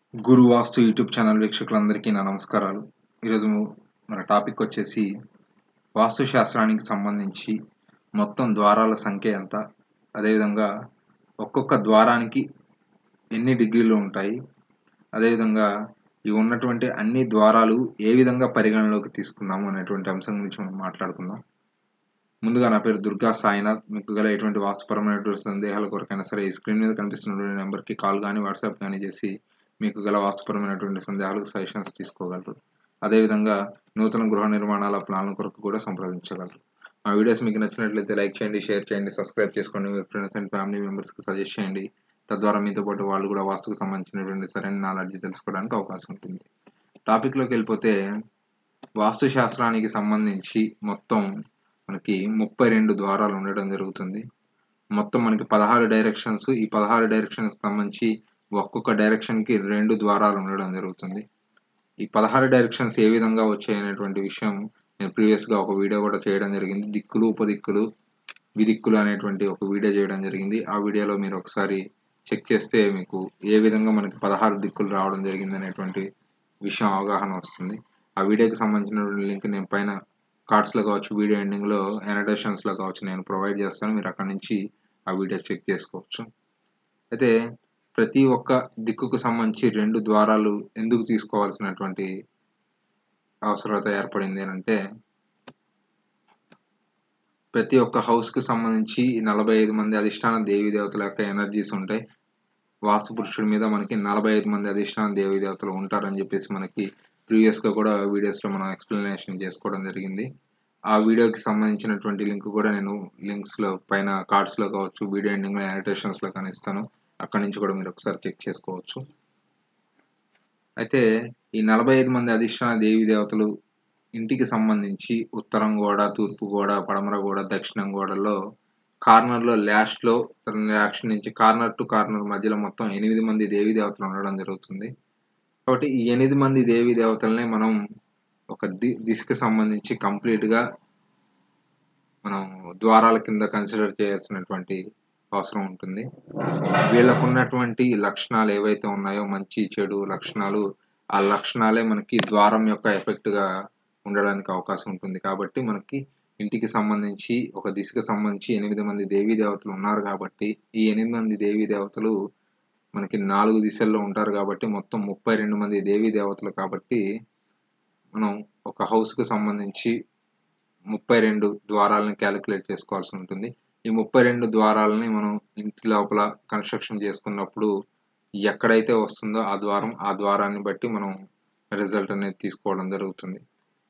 గురు వాస్తు YouTube channel వీక్షకులందరికీ నా నమస్కారాలు ఈరోజు మన టాపిక్ వచ్చేసి వాస్తు శాస్త్రానికి సంబంధించి మొత్తం ద్వారాల సంఖ్య ఎంత అదేవిధంగా ఒక్కొక్క ద్వారానికి ఎన్ని డిగ్రీలు ఉంటాయి అదేవిధంగా ఈ ఉన్నటువంటి అన్ని ద్వారాలు ఏ విధంగా పరిగణలోకి తీసుకున్నాము అనేటువంటి అంశం గురించి మనం మాట్లాడుకుందాం ముందుగా నా పేరు దుర్గా సాయినాథ్ మీకు గల ఎటువంటి వాస్తుపరమైనటువంటి సందేహాల కొరకైనా సరే ఈ స్క్రీన్ మీద కనిపిస్తున్నటువంటి నెంబర్కి కాల్ కానీ వాట్సాప్ కానీ చేసి మీకు గల వాస్తుపరమైనటువంటి సందేహాలకు సజెషన్స్ తీసుకోగలరు అదేవిధంగా నూతన గృహ నిర్మాణాల ప్లాన్ల కొరకు కూడా సంప్రదించగలరు మా వీడియోస్ మీకు నచ్చినట్లయితే లైక్ చేయండి షేర్ చేయండి సబ్స్క్రైబ్ చేసుకోండి మీ ఫ్రెండ్స్ అండ్ ఫ్యామిలీ మెంబర్స్కి సజెస్ట్ చేయండి తద్వారా మీతో పాటు వాళ్ళు కూడా వాస్తుకు సంబంధించినటువంటి సరైన నాలెడ్జ్ తెలుసుకోవడానికి అవకాశం ఉంటుంది టాపిక్లోకి వెళ్ళిపోతే వాస్తు శాస్త్రానికి సంబంధించి మొత్తం మనకి ముప్పై రెండు ద్వారాలు ఉండడం జరుగుతుంది మొత్తం మనకి పదహారు డైరెక్షన్స్ ఈ పదహారు డైరెక్షన్స్ సంబంధించి ఒక్కొక్క డైరెక్షన్కి రెండు ద్వారాలు ఉండడం జరుగుతుంది ఈ పదహారు డైరెక్షన్స్ ఏ విధంగా వచ్చాయి అనేటువంటి విషయం నేను ప్రీవియస్గా ఒక వీడియో కూడా చేయడం జరిగింది దిక్కులు ఉపదిక్కులు విదిక్కులు అనేటువంటి ఒక వీడియో చేయడం జరిగింది ఆ వీడియోలో మీరు ఒకసారి చెక్ చేస్తే మీకు ఏ విధంగా మనకి పదహారు దిక్కులు రావడం జరిగింది అనేటువంటి విషయం అవగాహన వస్తుంది ఆ వీడియోకి సంబంధించినటువంటి లింక్ నేను పైన కార్డ్స్లో కావచ్చు వీడియో ఎండింగ్లో ఎనడేషన్స్లో కావచ్చు నేను ప్రొవైడ్ చేస్తాను మీరు అక్కడ నుంచి ఆ వీడియో చెక్ చేసుకోవచ్చు అయితే ప్రతి ఒక్క దిక్కుకు సంబంధించి రెండు ద్వారాలు ఎందుకు తీసుకోవాల్సినటువంటి అవసరత ఏర్పడింది అని అంటే ప్రతి ఒక్క హౌస్కి సంబంధించి నలభై ఐదు మంది అధిష్టాన దేవీ దేవతల యొక్క ఎనర్జీస్ ఉంటాయి వాస్తు పురుషుడి మీద మనకి నలభై ఐదు మంది అధిష్టాన దేవీ దేవతలు ఉంటారని చెప్పేసి మనకి ప్రీవియస్గా కూడా వీడియోస్లో మనం ఎక్స్ప్లెనేషన్ చేసుకోవడం జరిగింది ఆ వీడియోకి సంబంధించినటువంటి లింక్ కూడా నేను లింక్స్లో పైన కార్డ్స్లో కావచ్చు వీడియో ఎండింగ్లో యానిటేషన్స్లో కానీ ఇస్తాను అక్కడి నుంచి కూడా మీరు ఒకసారి చెక్ చేసుకోవచ్చు అయితే ఈ నలభై ఐదు మంది అధిష్టాన దేవీ దేవతలు ఇంటికి సంబంధించి ఉత్తరం గోడ తూర్పు గోడ పడమర గోడ దక్షిణం గోడలో కార్నర్లో లాస్ట్లో యాక్షన్ నుంచి కార్నర్ టు కార్నర్ మధ్యలో మొత్తం ఎనిమిది మంది దేవీ దేవతలు ఉండడం జరుగుతుంది కాబట్టి ఈ ఎనిమిది మంది దేవీ దేవతల్ని మనం ఒక ది దిశకి సంబంధించి కంప్లీట్గా మనం ద్వారాల కింద కన్సిడర్ చేయాల్సినటువంటి అవసరం ఉంటుంది వీళ్ళకు ఉన్నటువంటి లక్షణాలు ఏవైతే ఉన్నాయో మంచి చెడు లక్షణాలు ఆ లక్షణాలే మనకి ద్వారం యొక్క ఎఫెక్ట్గా ఉండడానికి అవకాశం ఉంటుంది కాబట్టి మనకి ఇంటికి సంబంధించి ఒక దిశకు సంబంధించి ఎనిమిది మంది దేవీ దేవతలు ఉన్నారు కాబట్టి ఈ ఎనిమిది మంది దేవీ దేవతలు మనకి నాలుగు దిశల్లో ఉంటారు కాబట్టి మొత్తం ముప్పై రెండు మంది దేవీ దేవతలు కాబట్టి మనం ఒక హౌస్కి సంబంధించి ముప్పై రెండు ద్వారాలను క్యాలిక్యులేట్ చేసుకోవాల్సి ఉంటుంది ఈ ముప్పై రెండు ద్వారాలని మనం ఇంటి లోపల కన్స్ట్రక్షన్ చేసుకున్నప్పుడు ఎక్కడైతే వస్తుందో ఆ ద్వారం ఆ ద్వారాన్ని బట్టి మనం రిజల్ట్ అనేది తీసుకోవడం జరుగుతుంది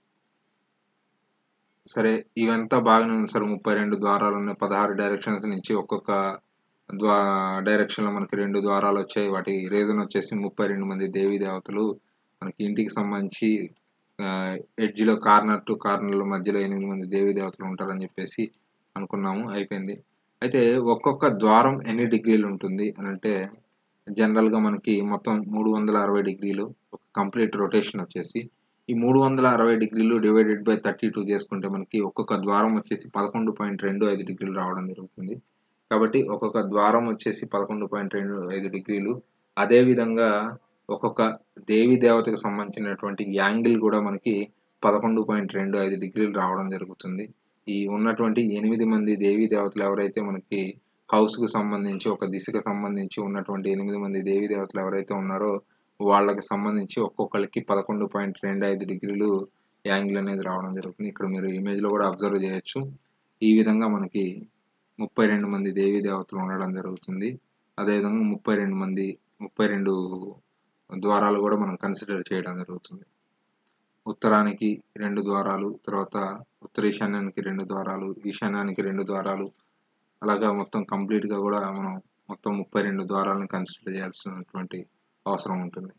సరే ఇవంతా బాగానే ఉంది సార్ ముప్పై రెండు ద్వారాలు ఉన్నాయి పదహారు డైరెక్షన్స్ నుంచి ఒక్కొక్క ద్వా డైరెక్షన్లో మనకి రెండు ద్వారాలు వచ్చాయి వాటి రీజన్ వచ్చేసి ముప్పై రెండు మంది దేవీ దేవతలు మనకి ఇంటికి సంబంధించి ఎడ్జ్లో కార్నర్ టు కార్నర్ల మధ్యలో ఎనిమిది మంది దేవీ దేవతలు ఉంటారని చెప్పేసి అనుకున్నాము అయిపోయింది అయితే ఒక్కొక్క ద్వారం ఎన్ని డిగ్రీలు ఉంటుంది అని అంటే జనరల్గా మనకి మొత్తం మూడు వందల అరవై డిగ్రీలు ఒక కంప్లీట్ రొటేషన్ వచ్చేసి ఈ మూడు వందల అరవై డిగ్రీలు డివైడెడ్ బై థర్టీ టూ చేసుకుంటే మనకి ఒక్కొక్క ద్వారం వచ్చేసి పదకొండు పాయింట్ రెండు ఐదు డిగ్రీలు రావడం జరుగుతుంది కాబట్టి ఒక్కొక్క ద్వారం వచ్చేసి పదకొండు పాయింట్ రెండు ఐదు డిగ్రీలు అదేవిధంగా ఒక్కొక్క దేవి దేవతకు సంబంధించినటువంటి యాంగిల్ కూడా మనకి పదకొండు పాయింట్ రెండు ఐదు డిగ్రీలు రావడం జరుగుతుంది ఈ ఉన్నటువంటి ఎనిమిది మంది దేవీ దేవతలు ఎవరైతే మనకి హౌస్కు సంబంధించి ఒక దిశకు సంబంధించి ఉన్నటువంటి ఎనిమిది మంది దేవీ దేవతలు ఎవరైతే ఉన్నారో వాళ్ళకి సంబంధించి ఒక్కొక్కరికి పదకొండు పాయింట్ రెండు ఐదు డిగ్రీలు యాంగిల్ అనేది రావడం జరుగుతుంది ఇక్కడ మీరు ఇమేజ్లో కూడా అబ్జర్వ్ చేయొచ్చు ఈ విధంగా మనకి ముప్పై రెండు మంది దేవీ దేవతలు ఉండడం జరుగుతుంది అదేవిధంగా ముప్పై రెండు మంది ముప్పై రెండు ద్వారాలు కూడా మనం కన్సిడర్ చేయడం జరుగుతుంది ఉత్తరానికి రెండు ద్వారాలు తర్వాత ఉత్తర ఈశాన్యానికి రెండు ద్వారాలు ఈశాన్యానికి రెండు ద్వారాలు అలాగా మొత్తం కంప్లీట్గా కూడా మనం మొత్తం ముప్పై రెండు ద్వారాలను కన్సిడర్ చేయాల్సినటువంటి అవసరం ఉంటుంది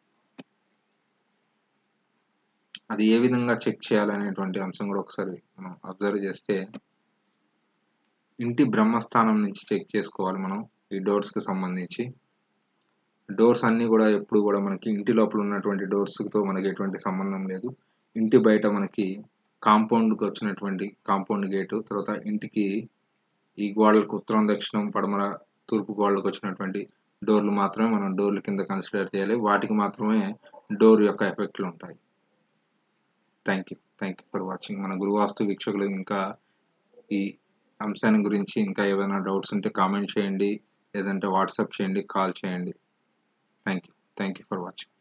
అది ఏ విధంగా చెక్ చేయాలనేటువంటి అంశం కూడా ఒకసారి మనం అబ్జర్వ్ చేస్తే ఇంటి బ్రహ్మస్థానం నుంచి చెక్ చేసుకోవాలి మనం ఈ డోర్స్కి సంబంధించి డోర్స్ అన్నీ కూడా ఎప్పుడు కూడా మనకి ఇంటి లోపల ఉన్నటువంటి డోర్స్తో మనకి ఎటువంటి సంబంధం లేదు ఇంటి బయట మనకి కాంపౌండ్కి వచ్చినటువంటి కాంపౌండ్ గేటు తర్వాత ఇంటికి ఈ గోడలకు ఉత్తరం దక్షిణం పడమర తూర్పు గోడలకు వచ్చినటువంటి డోర్లు మాత్రమే మనం డోర్ల కింద కన్సిడర్ చేయాలి వాటికి మాత్రమే డోర్ యొక్క ఎఫెక్ట్లు ఉంటాయి thank you thank you for watching మన గురువాస్తు వీక్షకులు ఇంకా ఈ అంశాన్ని గురించి ఇంకా ఏమైనా డౌట్స్ ఉంటే కామెంట్ చేయండి లేదంటే వాట్సాప్ చేయండి కాల్ చేయండి thank you thank you for watching